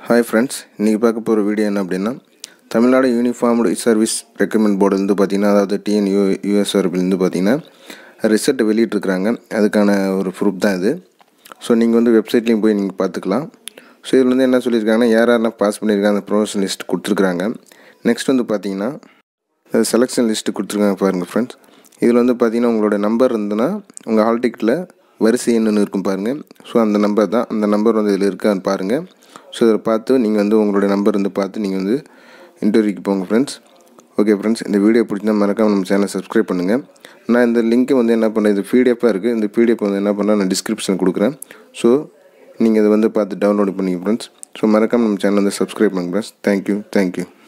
hi friends இன்றைக்கி பார்க்க போகிற வீடியோ என்ன அப்படின்னா தமிழ்நாடு யூனிஃபார்ம்டு சர்வீஸ் ரெக்கமெண்ட் போர்டுலேருந்து பார்த்தீங்கன்னா அதாவது டிஎன்யூ யூஎஸ்ஆர்பிலேருந்து பார்த்தீங்கன்னா ரிசல்ட் வெளியிட்ருக்குறாங்க அதுக்கான ஒரு ப்ரூஃப் தான் இது ஸோ நீங்கள் வந்து வெப்சைட்லேயும் போய் நீங்கள் பார்த்துக்கலாம் ஸோ இதில் வந்து என்ன சொல்லியிருக்காங்கன்னா யார் யாரெல்லாம் பாஸ் பண்ணியிருக்காங்க அந்த ப்ரொமோஷன் லிஸ்ட் கொடுத்துருக்குறாங்க நெக்ஸ்ட் வந்து பார்த்தீங்கன்னா செலெக்ஷன் லிஸ்ட்டு கொடுத்துருக்காங்க பாருங்கள் ஃப்ரெண்ட்ஸ் இதில் வந்து பார்த்தீங்கன்னா உங்களோட நம்பர் இருந்ததுன்னா உங்கள் ஹால் டிக்கெட்டில் வரிசை என்னன்னு இருக்கும் பாருங்கள் ஸோ அந்த நம்பர் தான் அந்த நம்பர் வந்து இதில் இருக்கான்னு பாருங்கள் ஸோ இதில் பார்த்து நீங்கள் வந்து உங்களுடைய நம்பர் வந்து பார்த்து நீங்கள் வந்து இன்டர்வியூக்கு போங்க ஃப்ரெண்ட்ஸ் ஓகே ஃப்ரெண்ட்ஸ் இந்த வீடியோ பிடிச்சா மறக்காமல் நம்ம சேனலை சப்ஸ்கிரைப் பண்ணுங்கள் நான் இந்த லிங்க்கை வந்து என்ன பண்ணேன் இது பிடிஎஃபாக இருக்குது இந்த பிடிஎஃப் வந்து என்ன பண்ணால் நான் டிஸ்கிரிப்ஷன் கொடுக்குறேன் ஸோ நீங்கள் இதை வந்து பார்த்து டவுன்லோட் பண்ணிங்க ஃப்ரெண்ட்ஸ் ஸோ மறக்காமல் நம்ம சேனல் வந்து சப்ஸ்கிரைப் பண்ணுங்க ஃப்ரெண்ட்ஸ் தேங்க்யூ தேங்க்யூ